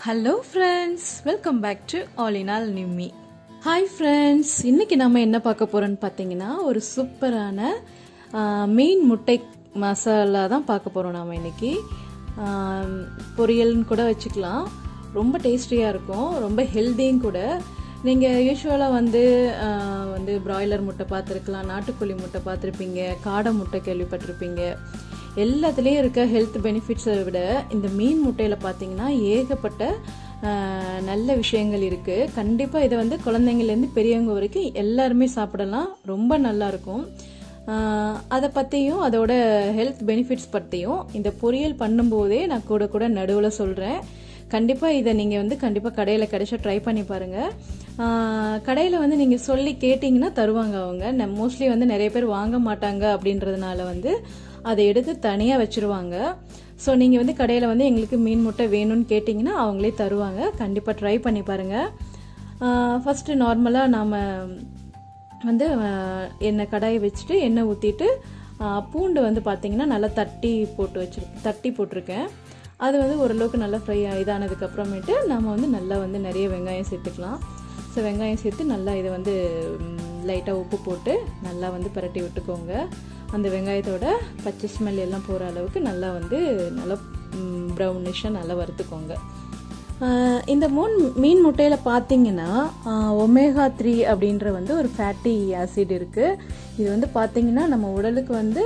hello friends welcome back to all in all Nimmi hi friends இன்னைக்கு நம்ம என்ன பார்க்க போறோம்னு பார்த்தீங்கன்னா ஒரு சூப்பரான மீன் முட்டை மசாலா தான் பார்க்க போறோம் நாம இன்னைக்கு ஆம், பொரியல்னு கூட வச்சுக்கலாம் ரொம்ப டேஸ்டியாக இருக்கும் ரொம்ப ஹெல்த்தியும் கூட நீங்கள் யூஸ்வலாக வந்து ஆ, வந்து பிராய்லர் முட்டை பார்த்துருக்கலாம் நாட்டுக்கோழி முட்டை பார்த்துருப்பீங்க காடை முட்டை கேள்விப்பட்டிருப்பீங்க எல்லாத்துலேயும் இருக்க ஹெல்த் பெனிஃபிட்ஸை விட இந்த மீன் முட்டையில் பார்த்தீங்கன்னா ஏகப்பட்ட ஆஹ், நல்ல விஷயங்கள் இருக்குது கண்டிப்பாக இதை வந்து குழந்தைங்கள்லேருந்து பெரியவங்க வரைக்கும் எல்லாருமே சாப்பிடலாம் ரொம்ப நல்லா இருக்கும் ஆஹ், அதை பற்றியும் அதோட ஹெல்த் பெனிஃபிட்ஸ் பற்றியும் இந்த பொரியல் பண்ணும்போதே நான் கூட கூட நடுவில் சொல்கிறேன் கண்டிப்பாக இதை நீங்கள் வந்து கண்டிப்பாக கடையில் கிடைச்சா ட்ரை பண்ணி பாருங்கள் கடையில் வந்து நீங்கள் சொல்லி கேட்டிங்கன்னா தருவாங்க அவங்க மோஸ்ட்லி வந்து நிறைய பேர் வாங்க மாட்டாங்க அப்படின்றதுனால வந்து அதை எடுத்து தனியாக வச்சுருவாங்க ஸோ நீங்கள் வந்து கடையில் வந்து எங்களுக்கு மீன் முட்டை வேணும்னு கேட்டிங்கன்னா அவங்களே தருவாங்க கண்டிப்பாக ட்ரை பண்ணி பாருங்கள் ஃபஸ்ட்டு நார்மலாக நாம் வந்து அஹ், எண்ணெய் கடாயை வச்சுட்டு எண்ணெய் ஊற்றிட்டு பூண்டு வந்து பார்த்தீங்கன்னா நல்லா தட்டி போட்டு வச்சிரு தட்டி போட்டிருக்கேன் அது வந்து ஓரளவுக்கு நல்லா ஃப்ரை இதானதுக்கு அப்புறமேட்டு நம்ம வந்து நல்லா வந்து நிறைய வெங்காயம் சேர்த்துக்கலாம் ஸோ வெங்காயம் சேர்த்து நல்லா இதை வந்து லைட்டாக உப்பு போட்டு நல்லா வந்து பரட்டி விட்டுக்கோங்க அந்த வெங்காயத்தோட பச்சை ஸ்மெல் எல்லாம் போகிற அளவுக்கு நல்லா வந்து நல்லா ப்ரௌனிஷாக நல்லா வறுத்துக்கோங்க ஆஹ் இந்த மூன் மீன் முட்டையில் பார்த்தீங்கன்னா ஒமேகா த்ரீ அப்படின்ற வந்து ஒரு ஃபேட்டி ஆசிட் இருக்குது இது வந்து பார்த்தீங்கன்னா நம்ம உடலுக்கு வந்து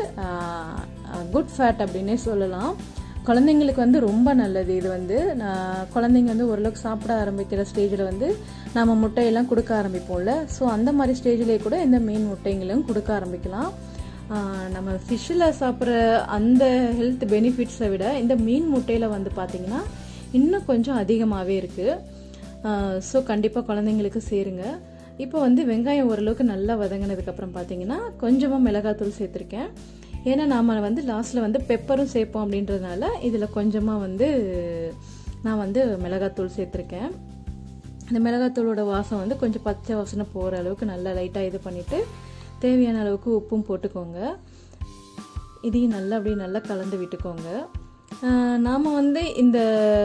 குட் ஃபேட் அப்படின்னே சொல்லலாம் குழந்தைங்களுக்கு வந்து ரொம்ப நல்லது இது வந்து நான் குழந்தைங்க வந்து ஓரளவுக்கு சாப்பிட ஆரம்பிக்கிற ஸ்டேஜில் வந்து நம்ம முட்டையெல்லாம் கொடுக்க ஆரம்பிப்போம்ல ஸோ அந்த மாதிரி ஸ்டேஜ்லேயே கூட இந்த மீன் முட்டைங்களும் கொடுக்க ஆரம்பிக்கலாம் ஆஹ் நம்ம ஃபிஷ்ஷில் சாப்பிட்ற அந்த ஹெல்த் பெனிஃபிட்ஸை விட இந்த மீன் முட்டையில் வந்து பார்த்தீங்கன்னா இன்னும் கொஞ்சம் அதிகமாகவே இருக்குது ஸோ கண்டிப்பாக குழந்தைங்களுக்கு சேருங்க இப்போ வந்து வெங்காயம் ஓரளவுக்கு நல்லா வதங்கினதுக்கப்புறம் பார்த்தீங்கன்னா கொஞ்சமாக மிளகாத்தூள் சேர்த்துருக்கேன் ஏன்னா நாம் வந்து லாஸ்ட்டில் வந்து பெப்பரும் சேர்ப்போம் அப்படின்றதுனால இதில் கொஞ்சமாக வந்து நான் வந்து மிளகாத்தூள் சேர்த்துருக்கேன் இந்த மிளகாத்தூளோட வாசம் வந்து கொஞ்சம் பச்சை வாசனை போகிற அளவுக்கு நல்லா லைட்டாக இது பண்ணிவிட்டு தேவையான அளவுக்கு உப்பும் போட்டுக்கோங்க இதையும் நல்லா அப்படியே நல்லா கலந்து விட்டுக்கோங்க நாம் வந்து இந்த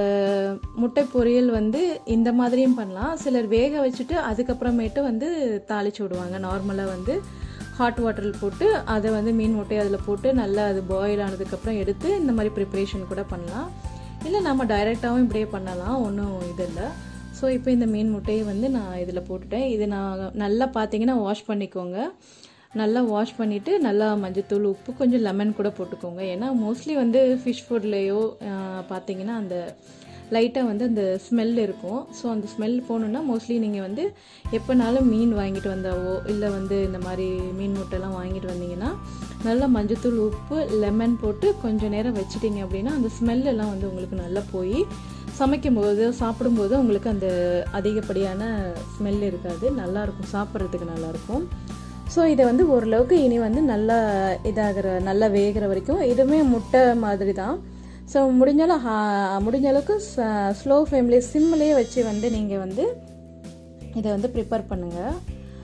முட்டை பொரியல் வந்து இந்த மாதிரியும் பண்ணலாம் சிலர் வேக வச்சுட்டு அதுக்கப்புறமேட்டு வந்து தாளிச்சு விடுவாங்க நார்மலாக வந்து ஹாட் வாட்டரில் போட்டு அதை வந்து மீன் முட்டையை அதில் போட்டு நல்லா அது பாயில் ஆனதுக்கப்புறம் எடுத்து இந்த மாதிரி ப்ரிப்ரேஷன் கூட பண்ணலாம் இல்லை நம்ம டைரெக்டாகவும் இப்படியே பண்ணலாம் ஒன்றும் இது இல்லை ஸோ இப்போ இந்த மீன் முட்டையை வந்து நான் இதில் போட்டுட்டேன் இது நான் நல்லா பார்த்தீங்கன்னா வாஷ் பண்ணிக்கோங்க நல்லா வாஷ் பண்ணிவிட்டு நல்லா மஞ்சத்தூள் உப்பு கொஞ்சம் லெமன் கூட போட்டுக்கோங்க ஏன்னா மோஸ்ட்லி வந்து ஃபிஷ் ஃபுட்லேயோ பார்த்தீங்கன்னா அந்த லைட்டாக வந்து அந்த ஸ்மெல் இருக்கும் ஸோ அந்த ஸ்மெல் போகணுன்னா மோஸ்ட்லி நீங்கள் வந்து எப்போனாலும் மீன் வாங்கிட்டு வந்தாவோ இல்லை வந்து இந்த மாதிரி மீன் முட்டைலாம் வாங்கிட்டு வந்தீங்கன்னா நல்லா மஞ்சத்தூள் உப்பு லெமன் போட்டு கொஞ்சம் நேரம் வச்சிட்டிங்க அப்படின்னா அந்த ஸ்மெல் எல்லாம் வந்து உங்களுக்கு நல்லா போய் சமைக்கும்போது சாப்பிடும்போது உங்களுக்கு அந்த அதிகப்படியான ஸ்மெல் இருக்காது நல்லாயிருக்கும் சாப்பிட்றதுக்கு நல்லாயிருக்கும் ஸோ இதை வந்து ஓரளவுக்கு இனி வந்து நல்லா இதாகிற நல்லா வேகிற வரைக்கும் இதுவுமே முட்டை மாதிரி தான் ஸோ முடிஞ்சாலும் முடிஞ்ச அளவுக்கு ஸ்லோ ஃப்ளேம்லேயே சிம்லேயே வச்சு வந்து நீங்கள் வந்து இதை வந்து ப்ரிப்பேர் பண்ணுங்கள்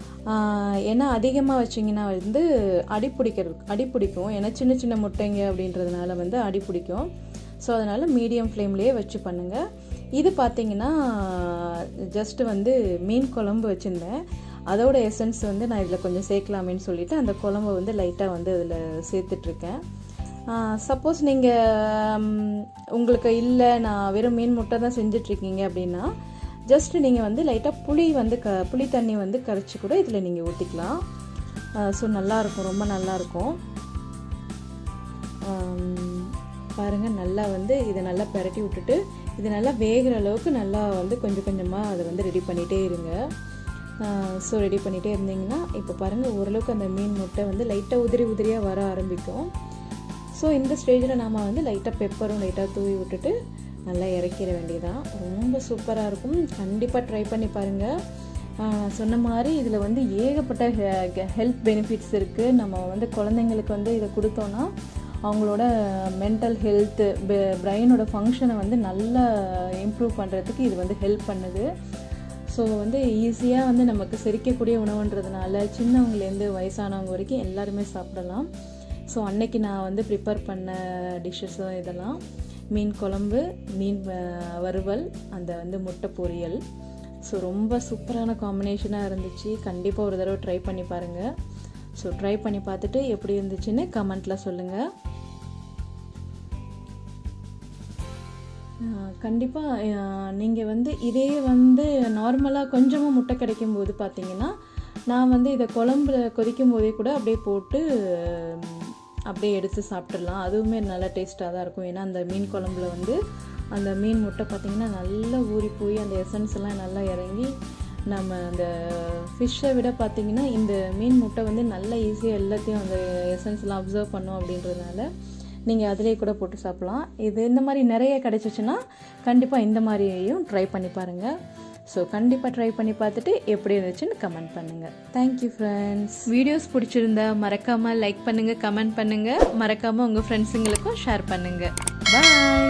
ஏன்னா அதிகமாக வச்சிங்கன்னா வந்து அடி பிடிக்கிறது அடி பிடிக்கும் ஏன்னா சின்ன சின்ன முட்டைங்க அப்படின்றதுனால வந்து அடி பிடிக்கும் ஸோ அதனால் மீடியம் ஃப்ளேம்லேயே வச்சு பண்ணுங்கள் இது பார்த்தீங்கன்னா ஜஸ்ட் வந்து மீன் குழம்பு வச்சுருந்தேன் அதோட எசன்ஸ் வந்து நான் இதில் கொஞ்சம் சேர்க்கலாமேன்னு சொல்லிட்டு அந்த குழம்பு வந்து லைட்டாக வந்து அதில் சேர்த்துட்ருக்கேன் சப்போஸ் நீங்கள் உங்களுக்கு இல்லை நான் வெறும் மீன் முட்டை தான் செஞ்சிட்ருக்கீங்க அப்படின்னா ஜஸ்ட் நீங்கள் வந்து லைட்டாக புளி வந்து க புளி தண்ணி வந்து கரைச்சி கூட இதில் நீங்கள் ஊற்றிக்கலாம் ஸோ நல்லாயிருக்கும் ரொம்ப நல்லாயிருக்கும் பாருங்கள் நல்லா வந்து இதை நல்லா பெரட்டி விட்டுட்டு இது நல்லா வேகிற அளவுக்கு நல்லா வந்து கொஞ்சம் கொஞ்சமாக அதை வந்து ரெடி பண்ணிகிட்டே இருங்க ஸோ ரெடி பண்ணிகிட்டே இருந்தீங்கன்னா இப்போ பாருங்கள் ஓரளவுக்கு அந்த மீன் முட்டை வந்து லைட்டாக உதிரி உதிரியாக வர ஆரம்பிக்கும் ஸோ இந்த ஸ்டேஜில் நாம் வந்து லைட்டாக பெப்பரும் லைட்டாக தூவி விட்டுட்டு நல்லா இறக்கிற வேண்டியதான் ரொம்ப சூப்பராக இருக்கும் கண்டிப்பாக ட்ரை பண்ணி பாருங்கள் சொன்ன மாதிரி இதில் வந்து ஏகப்பட்ட ஹெல்த் பெனிஃபிட்ஸ் இருக்குது நம்ம வந்து குழந்தைங்களுக்கு வந்து இதை கொடுத்தோன்னா அவங்களோட மென்டல் ஹெல்த்து பிரெயினோட ஃபங்க்ஷனை வந்து நல்லா இம்ப்ரூவ் பண்ணுறதுக்கு இது வந்து ஹெல்ப் பண்ணுது ஸோ வந்து ஈஸியாக வந்து நமக்கு செரிக்கக்கூடிய உணவுன்றதுனால சின்னவங்கலேருந்து வயசானவங்க வரைக்கும் எல்லாருமே சாப்பிடலாம் ஸோ அன்னைக்கு நான் வந்து ப்ரிப்பேர் பண்ண டிஷ்ஷஸும் இதெல்லாம் மீன் குழம்பு மீன் வ- வறுவல் அந்த வந்து முட்டை பொரியல் ஸோ ரொம்ப சூப்பரான காம்பினேஷனாக இருந்துச்சு கண்டிப்பாக ஒரு தடவை ட்ரை பண்ணி பாருங்கள் ஸோ ட்ரை பண்ணி பார்த்துட்டு எப்படி இருந்துச்சுன்னு கமெண்ட்டில் சொல்லுங்கள் கண்டிப்பாக நீங்கள் வந்து இதே வந்து நார்மலாக கொஞ்சமாக முட்டை கிடைக்கும் போது பார்த்தீங்கன்னா நான் வந்து இதை குழம்புல கொதிக்கும் போதே கூட அப்படியே போட்டு ம், அப்படியே எடுத்து சாப்பிட்றலாம் அதுவுமே நல்ல டேஸ்ட்டாக தான் இருக்கும் ஏன்னா அந்த மீன் குழம்புல வந்து அந்த மீன் முட்டை பார்த்திங்கன்னா நல்லா ஊறி போய் அந்த எசன்ஸ் எல்லாம் நல்லா இறங்கி நம்ம அந்த ஃபிஷ்ஷை விட பார்த்திங்கன்னா இந்த மீன் முட்டை வந்து நல்லா ஈஸியாக எல்லாத்தையும் அந்த எசன்ஸ்லாம் அப்சர்வ் பண்ணும் அப்படின்றதுனால நீங்கள் அதிலே கூட போட்டு சாப்பிட்லாம் இது இந்த மாதிரி நிறைய கிடைச்சிச்சுன்னா கண்டிப்பாக இந்த மாதிரியும் ட்ரை பண்ணி பாருங்கள் ஸோ கண்டிப்பாக ட்ரை பண்ணி பார்த்துட்டு எப்படி இருந்துச்சுன்னு கமெண்ட் பண்ணுங்கள் தேங்க்யூ ஃப்ரெண்ட்ஸ் வீடியோஸ் பிடிச்சிருந்தா மறக்காமல் லைக் பண்ணுங்கள் கமெண்ட் பண்ணுங்கள் மறக்காமல் உங்கள் ஃப்ரெண்ட்ஸுங்களுக்கும் ஷேர் பண்ணுங்கள் பாய்